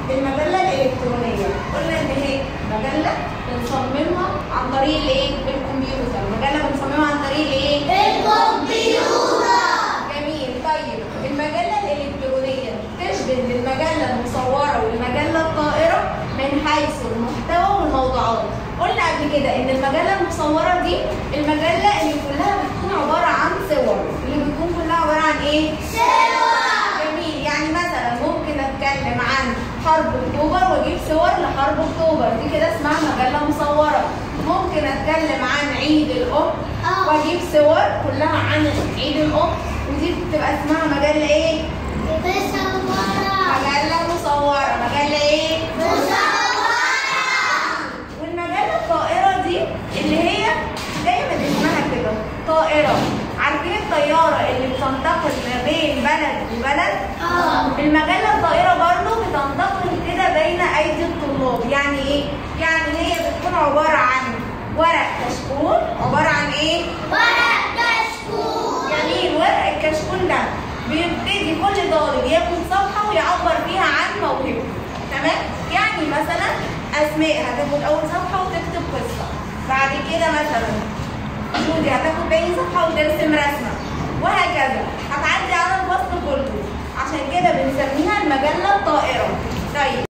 المجله الالكترونيه قلنا ان هي مجله بنصممها عن طريق الايه الكمبيوتر مجله بنصممها عن طريق الايه الكمبيوتر جميل طيب المجله الالكترونيه تشبه للمجله المصوره والمجله الطائره من حيث المحتوى والموضوعات قلنا قبل كده ان المجله المصوره دي المجله اللي كلها بتكون عباره عن صور اللي بتكون كلها عباره عن ايه جميل يعني مثلا ممكن اتكلم عن حرب اكتوبر واجيب صور لحرب اكتوبر دي كده اسمها مجله مصوره ممكن اتكلم عن عيد الام آه. واجيب صور كلها عن عيد الام ودي بتبقى اسمها مجله ايه مصورة مجله مصوره مجله ايه مصورة والمجله الطائره دي اللي هي دايما اسمها كده طائره عارفين الطياره اللي بتنتقل ما بين بلد وبلد اه المجلة الطائرة برضو بتنتقل كده بين أيدي الطلاب يعني إيه؟ يعني هي بتكون عبارة عن ورق كشكول عبارة عن إيه؟ ورق كشكول جميل ورق الكشكول ده بيبتدي كل طالب ياخد صفحة ويعبر فيها عن موهبته تمام؟ يعني مثلا أسماء هتاخد أول صفحة وتكتب قصة بعد كده مثلا جودي هتاخد تاني صفحة وترسم رسمة وهكذا هتعدي على الفصل كله عشان كده بنسميها المجلة الطائرة طيب